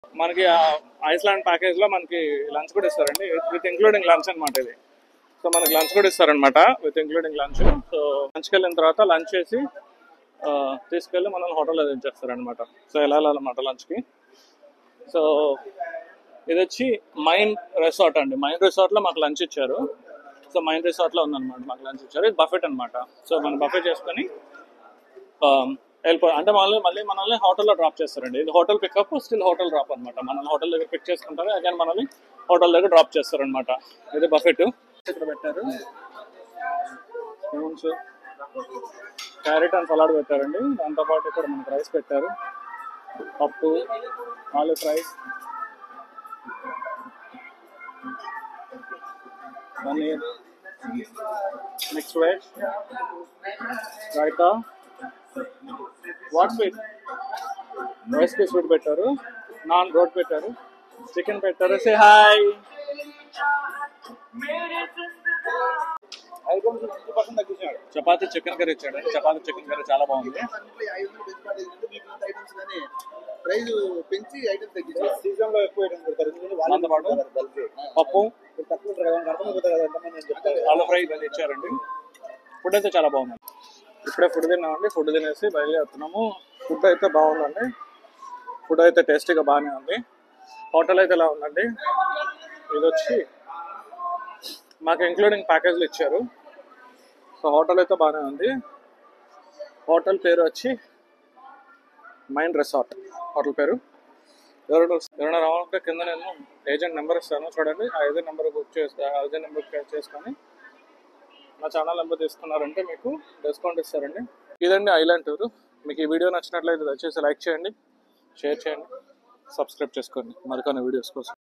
మనకి Iceland package లో మనకి లంచ్ కూడా ఇస్తారండి విత్ ఇంక్లూడింగ్ లంచ్ అన్నమాట ఇది సో మనకి లంచ్ కూడా ఇస్తారనమాట విత్ ఇంక్లూడింగ్ లంచ్ సో లంచ్కి వెళ్ళిన తర్వాత లంచ్ చేసి ఆ, తీసుకెళ్ళి మనం హోటల్లో దించేస్తారనమాట సో వెళ్ళాలన్నమాట లంచ్కి సో ఇది వచ్చి మైండ్ రిసార్ట్ అండి మైండ్ రిసార్ట్ లో మాకు లంచ్ ఇచ్చారు సో మైండ్ రిసార్ట్ లో ఉందన్నమాట మాకు లంచ్ ఇచ్చారు ఇది బఫెట్ అన్నమాట సో మనం బఫెట్ చేసుకొని ఆ, వెళ్ళిపో అంటే మళ్ళీ మళ్ళీ మనల్ని హోటల్లో డ్రాప్ చేస్తారండి ఇది hotel pickup still hotel drop అనమాట మనల్ని హోటల్ దగ్గర పిక్ చేసుకుంటారు అగైన్ మనల్ని హోటల్ దగ్గర డ్రాప్ చేస్తారనమాట ఇది బఫెట్ ఇక్కడ పెట్టారు స్పూన్స్ క్యారెట్ అండ్ సలాడ్ పెట్టారండి దాంతోపాటు ఇక్కడ మనకు రైస్ పెట్టారు పప్పు aloo fry paneer mix veg raita what sweet rice కి స్వీట్ పెట్టారు నాన్ రోడ్ పెట్టారు చికెన్ పెట్టారు సే హాయ్ ఐటమ్స్ ఫిఫ్టీ పర్సెంట్ తగ్గించాడు చపాతీ చికెన్ కర్రీ ఇచ్చాడు చపాతీ చికెన్ కర్రీ చాలా బాగుంది అన్నింటిలో ఐదు వందలు బెస్ట్ పార్టీ మీకు ఇంత ఐటమ్స్ కానీ ప్రైస్ పెంచి ఐటమ్స్ తగ్గించారు సీజన్ లో ఎక్కువ ఐటమ్స్ పెడతారు ఎందుకంటే దాంతో పాటు వాళ్ళు బల్క్ పప్పు తక్కువ ఉంటారు కదా వాళ్ళకి అర్థమైపోతుంది కదా ఎంతమంది అని చెప్తారు ఆలు ఫ్రై ఇవన్నీ ఇచ్చారండి ఫుడ్ అయితే చాలా బాగుంది ఇప్పుడే ఫుడ్ తిన్నామండి ఫుడ్ తినేసి బయలుదేరుతున్నాము ఫుడ్ అయితే బాగుందండి ఫుడ్ అయితే టేస్టీగా బాగానే ఉంది హోటల్ అయితే ఎలా ఉందండి ఇది వచ్చి మాకు ఇంక్లూడింగ్ ప్యాకేజ్లు ఇచ్చారు సో హోటల్ అయితే బాగానే ఉంది హోటల్ పేరు వచ్చి మైండ్ రిసార్ట్ హోటల్ పేరు ఎవరైనా ఎవరైనా రావాలంటే కింద నేను ఏజెంట్ నెంబర్ ఇస్తాను చూడండి ఆ ఏజెంట్ నెంబర్ బుక్ చేస్తా ఆ ఏజెంట్ నెంబర్ చేసుకొని నా ఛానల్ నెంబర్ తీసుకున్నారంటే మీకు డిస్కౌంట్ ఇస్తారండి ఇదండి ఐలాండ్ టూర్ మీకు ఈ వీడియో నచ్చినట్లయితే దయచేసి లైక్ చేయండి షేర్ చేయండి సబ్స్క్రైబ్ చేసుకోండి మరికొన్ని వీడియోస్ కోసం